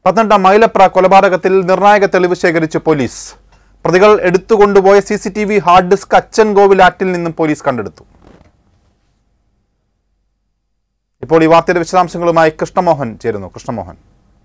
പത്തനംതിട്ട മൈലപ്ര കൊലപാതകത്തിൽ നിർണായക തെളിവ് ശേഖരിച്ച് പോലീസ് പ്രതികൾ എടുത്തുകൊണ്ടുപോയ C C T V hard disk Achankovil ആറ്റിൽ നിന്നും പോലീസ് കണ്ടെടുത്തു ഇപ്പോൾ ഈ വാർത്തയുടെ വിശദാംശങ്ങളുമായി കൃഷ്ണമോഹൻ ചേരുന്നു കൃഷ്ണമോഹൻ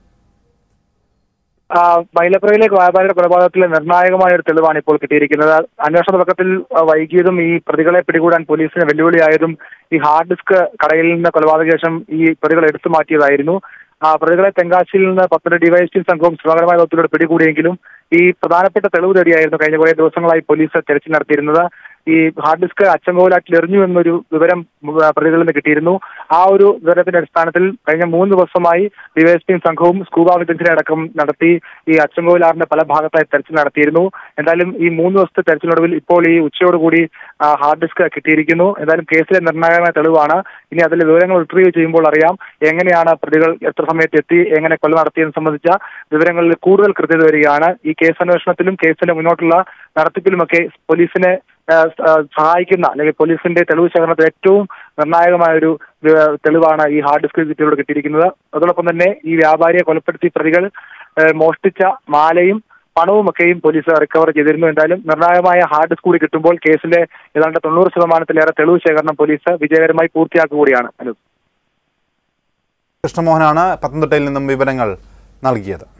ആ, മൈലപ്പുറയിലെ വ്യാപാരിയുടെ കൊലപാതകത്തിലെ നിർണായകമായ ഒരു തെളിവാണ് ഇപ്പോൾ കിട്ടിയിരിക്കുന്നത് അന്വേഷണ തുടക്കത്തിൽ ആ, വൈകിയതും ഈ പ്രതികളെ പിടികൂടാൻ പോലീസിന് വെല്ലുവിളിയായതും ഈ ഹാർഡ് ഡിസ്ക് കടയിൽ നിന്ന് കൊലപാതക ശേഷം ഈ പ്രതികൾ എടുത്തു മാറ്റിയതായിരുന്നു ആ പ്രതികളെ തെങ്കാശിയിൽ നിന്ന് പത്തനംതിട്ട ഡിവൈഎസ്പി സംഘവും ശ്രമകരമായ ദൗത്യത്തിലൂടെ പിടികൂടിയെങ്കിലും ഈ പ്രധാനപ്പെട്ട തെളിവ് തേടിയായിരുന്നു കഴിഞ്ഞ കുറേ ദിവസങ്ങളായി പോലീസ് തെരച്ചിൽ നടത്തിയിരുന്നത് ഈ ഹാർഡ് ഡിസ്ക് അച്ചൻകോവിലാറ്റിൽ എറിഞ്ഞു എന്നൊരു വിവരം ഉം, പ്രതികളിൽ നിന്ന് കിട്ടിയിരുന്നു ആ ഒരു വിവരത്തിന്റെ അടിസ്ഥാനത്തിൽ കഴിഞ്ഞ മൂന്ന് ദിവസമായി ഡിവൈഎസ്പിയും സംഘവും സ്കൂബ വിദഗ്ധരെ അടക്കം നടത്തി ഈ അച്ചൻകോവിലാറിന്റെ പല ഭാഗത്തായി തെരച്ചിൽ നടത്തിയിരുന്നു എന്തായാലും ഈ മൂന്ന് ദിവസത്തെ തെരച്ചിലിനൊടുവിൽ ഇപ്പോൾ ഈ ഉച്ചയോടുകൂടി ആ, ഹാർഡ് ഡിസ്ക് കിട്ടിയിരിക്കുന്നു എന്തായാലും കേസിലെ നിർണായകമായ തെളിവാണ് ഇനി അതിലെ വിവരങ്ങൾ റിട്രീവ് ചെയ്യുമ്പോൾ അറിയാം എങ്ങനെയാണ് പ്രതികൾ എത്ര സമയത്ത് എത്തി എങ്ങനെ കൊല നടത്തിയെന്ന് സംബന്ധിച്ച വിവരങ്ങളിൽ കൂടുതൽ കൃത്യത വരികയാണ് ഈ കേസ് അന്വേഷണത്തിലും കേസിന്റെ മുന്നോട്ടുള്ള നടത്തിപ്പിലുമൊക്കെ പോലീസിനെ ആ, സ- ആ, സഹായിക്കുന്ന അല്ലെങ്കിൽ പോലീസിന്റെ തെളിവ് ശേഖരണത്തിൽ ഏറ്റവും നിർണായകമായ ഒരു വി- തെളിവാണ് ഈ ഹാർഡ് ഡിസ്ക് കിറ്റിലൂടെ കിട്ടിയിരിക്കുന്നത് അതോടൊപ്പം തന്നെ ഈ വ്യാപാരിയെ കൊലപ്പെടുത്തി പ്രതികൾ ആ, മോഷ്ടിച്ച മാലയും പണവുമൊക്കെയും പോലീസ് റിക്കവർ ചെയ്തിരുന്നു എന്തായാലും നിർണായകമായ ഹാർഡ് ഡിസ്ക് കൂടി കിട്ടുമ്പോൾ കേസിലെ ഏതാണ്ട് തൊണ്ണൂറ് ശതമാനത്തിലേറെ തെളിവ് ശേഖരണം പോലീസ് വിജയകരമായി പൂർത്തിയാക്കുകയാണ് അനു കൃഷ്ണമോഹനാണ് പത്തനംതിട്ടയിൽ നിന്നും വിവരങ്ങൾ നൽകിയത്